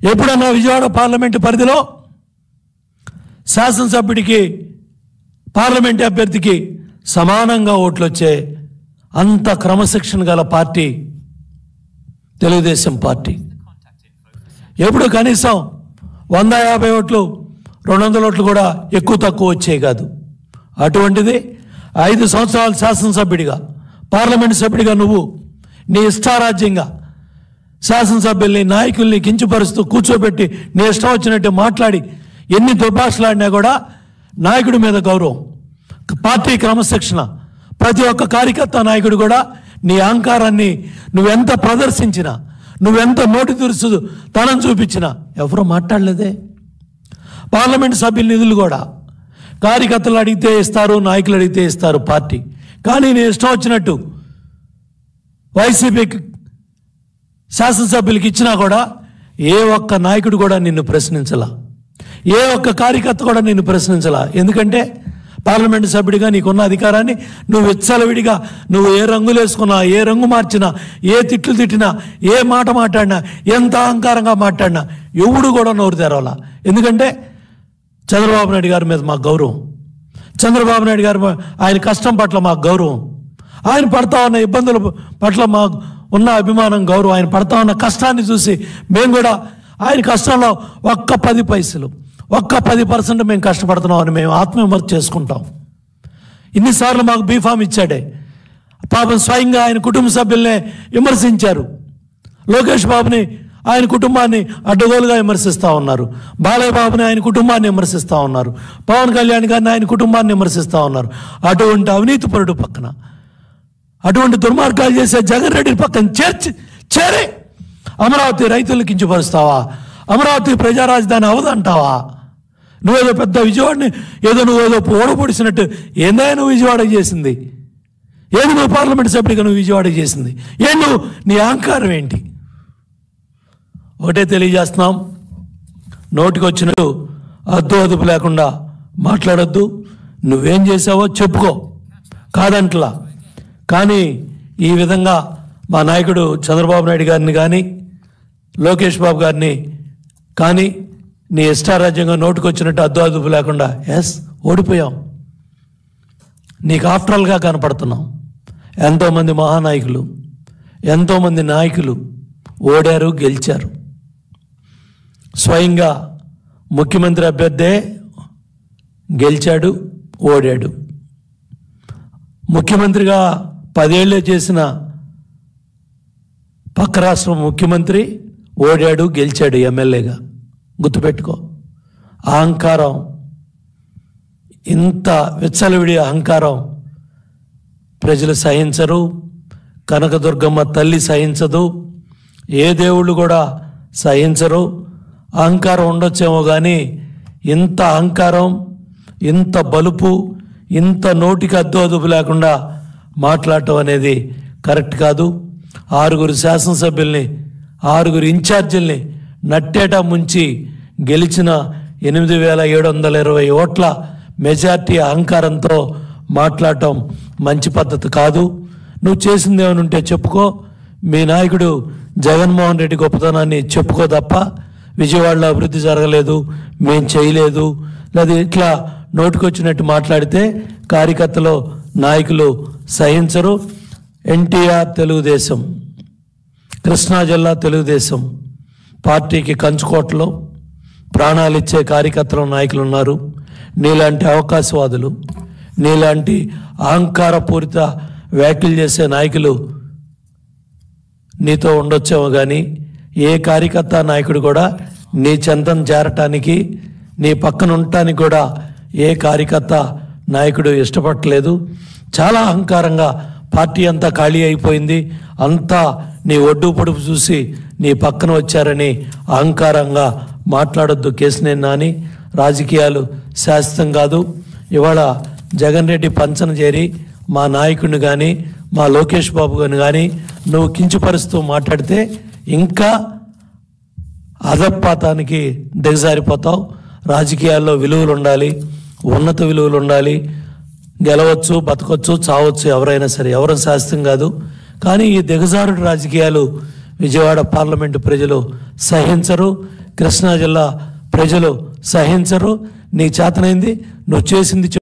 ఎప్పుడన్నా విజయవాడ పార్లమెంటు పరిధిలో శాసనసభ్యుడికి పార్లమెంట్ అభ్యర్థికి సమానంగా ఓట్లు వచ్చే అంత క్రమశిక్షణ గల పార్టీ తెలుగుదేశం పార్టీ ఎప్పుడు కనీసం వంద యాభై ఓట్లు రెండు వందల ఓట్లు కూడా ఎక్కువ తక్కువ వచ్చేవి కాదు అటువంటిది ఐదు సంవత్సరాలు శాసనసభ్యుడిగా పార్లమెంట్ సభ్యుడిగా నువ్వు నీ ఇష్టారాజ్యంగా శాసనసభ్యుల్ని నాయకుల్ని కించపరుస్తూ కూర్చోబెట్టి నీ ఇష్టం వచ్చినట్టు మాట్లాడి ఎన్ని దుర్భాషలాడినా కూడా నాయకుడి మీద గౌరవం పార్టీ క్రమశిక్షణ ప్రతి ఒక్క కార్యకర్త నాయకుడు కూడా నీ అహంకారాన్ని నువ్వెంత ప్రదర్శించినా నువ్వెంత నోటి దురుసు తనం చూపించినా ఎవరు మాట్లాడలేదే పార్లమెంట్ సభ్యుల నిధులు కూడా కార్యకర్తలు అడిగితే ఇస్తారు నాయకులు అడిగితే ఇస్తారు పార్టీ కానీ నేను ఇష్టం వచ్చినట్టు వైసీపీకి శాసనసభ్యులకి ఇచ్చినా కూడా ఏ ఒక్క నాయకుడు కూడా నిన్ను ప్రశ్నించలా ఏ ఒక్క కార్యకర్త కూడా నిన్ను ప్రశ్నించలా ఎందుకంటే పార్లమెంటు సభ్యుడిగా నీకున్న అధికారాన్ని నువ్వు విచ్చలవిడిగా నువ్వు ఏ రంగులు వేసుకున్నా ఏ రంగు మార్చినా ఏ తిట్లు తిట్టినా ఏ మాట మాట్లాడినా ఎంత అహంకారంగా మాట్లాడినా ఎవడు కూడా నోరు తెరవాల ఎందుకంటే చంద్రబాబు నాయుడు గారి మీద మాకు గౌరవం చంద్రబాబు నాయుడు గారి మా- ఆయన కష్టం పట్ల మాకు గౌరవం ఆయన పడతా ఉన్న ఇబ్బందుల పట్ల మాకు ఉన్న అభిమానం గౌరవం ఆయన పడతా ఉన్న కష్టాన్ని చూసి మేము కూడా ఆయన కష్టంలో ఒక్క పది పైసలు ఒక్క పది పర్సెంట్ మేము కష్టపడుతున్నామని మేము ఆత్మవిమర్శ చేసుకుంటాం ఇన్నిసార్లు మాకు బీఫామ్ ఇచ్చాడే పాపం స్వయంగా ఆయన కుటుంబ సభ్యుల్నే విమర్శించారు లోకేష్ బాబుని ఆయన కుటుంబాన్ని అడ్డగోలుగా విమర్శిస్తూ ఉన్నారు బాలయ్య బాబుని ఆయన కుటుంబాన్ని విమర్శిస్తూ ఉన్నారు పవన్ కళ్యాణ్ గారిని ఆయన కుటుంబాన్ని విమర్శిస్తూ ఉన్నారు అటువంటి అవినీతి పరుడు పక్కన అటువంటి దుర్మార్గాలు చేసే జగన్ రెడ్డి పక్కన చేర్చి చేరి అమరావతి రైతులు కించపరుస్తావా అమరావతి ప్రజా రాజధాని అవదంటావా నువ్వేదో పెద్ద విజయవాడని ఏదో నువ్వేదో ఓడపొడిసినట్టు ఏందా నువ్వు విజయవాడ చేసింది ఏది నువ్వు పార్లమెంట్ సభ్యుడిగా నువ్వు విజయవాడ చేసింది ఏ నువ్వు నీ అహంకారం ఏంటి ఒకటే తెలియజేస్తున్నాం నోటికి వచ్చినట్టు అద్దు అదుపు లేకుండా మాట్లాడొద్దు నువ్వేం చేసావో చెప్పుకో కాదంట్లా కానీ ఈ విధంగా మా నాయకుడు చంద్రబాబు నాయుడు గారిని కానీ లోకేష్ బాబు గారిని కానీ నీ ఇష్టారాజ్యంగా నోటుకొచ్చినట్టు అద్దు అదుపు లేకుండా ఎస్ ఓడిపోయాం నీకు ఆఫ్టరల్గా కనపడుతున్నాం ఎంతోమంది మహానాయకులు ఎంతోమంది నాయకులు ఓడారు గెలిచారు స్వయంగా ముఖ్యమంత్రి అభ్యర్థే గెలిచాడు ఓడాడు ముఖ్యమంత్రిగా పదేళ్లే చేసిన పక్క రాష్ట్రం ముఖ్యమంత్రి ఓడాడు గెలిచాడు ఎమ్మెల్యేగా గుర్తుపెట్టుకో అహంకారం ఇంత విచ్చలవిడి అహంకారం ప్రజలు సహించరు కనకదుర్గమ్మ తల్లి సహించదు ఏ దేవుళ్ళు కూడా సహించరు అహంకారం ఉండొచ్చేమో కానీ ఇంత అహంకారం ఇంత బలుపు ఇంత నోటికి అద్దు అదుపు లేకుండా మాట్లాడటం అనేది కరెక్ట్ కాదు ఆరుగురు శాసనసభ్యుల్ని ఆరుగురు ఇన్ఛార్జీల్ని నట్టేట ముంచి గెలిచిన ఎనిమిది వేల ఏడు వందల ఇరవై ఓట్ల మెజార్టీ అహంకారంతో మాట్లాడటం మంచి పద్ధతి కాదు నువ్వు చేసింది ఏమైనా ఉంటే చెప్పుకో మీ నాయకుడు జగన్మోహన్ రెడ్డి గొప్పతనాన్ని చెప్పుకో తప్ప విజయవాడలో అభివృద్ధి జరగలేదు మేం చేయలేదు లేదా ఇట్లా నోటికొచ్చినట్టు మాట్లాడితే కార్యకర్తలు నాయకులు సహించరు ఎన్టీఆర్ తెలుగుదేశం కృష్ణా జిల్లా తెలుగుదేశం పార్టీకి కంచుకోటలో ప్రాణాలు ఇచ్చే కార్యకర్తలు నాయకులు ఉన్నారు నీలాంటి అవకాశవాదులు నీలాంటి అహంకారపూరిత వ్యాఖ్యలు చేసే నాయకులు నీతో ఉండొచ్చేమో కానీ ఏ కార్యకర్త నాయకుడు కూడా నీ చెంతం చేరటానికి నీ పక్కన ఉండటానికి కూడా ఏ కార్యకర్త నాయకుడు ఇష్టపడలేదు చాలా అహంకారంగా పార్టీ అంతా ఖాళీ అయిపోయింది అంతా నీ ఒడ్డు పొడుపు చూసి నీ పక్కన వచ్చారని అహంకారంగా మాట్లాడొద్దు కేసినేని నాని రాజకీయాలు శాశ్వతం కాదు ఇవాళ జగన్ రెడ్డి పంచన చేరి మా నాయకుడిని కానీ మా లోకేష్ బాబు గారిని కానీ నువ్వు కించపరుస్తూ మాట్లాడితే ఇంకా అధపాతానికి దిగజారిపోతావు రాజకీయాల్లో విలువలు ఉండాలి ఉన్నత విలువలు ఉండాలి గెలవచ్చు బతకొచ్చు చావచ్చు ఎవరైనా సరే ఎవరు శాస్త్రం కాదు కానీ ఈ దిగజారుడు రాజకీయాలు విజయవాడ పార్లమెంటు ప్రజలు సహించరు కృష్ణా జిల్లా ప్రజలు సహించరు నీ చేతనైంది నువ్వు చేసింది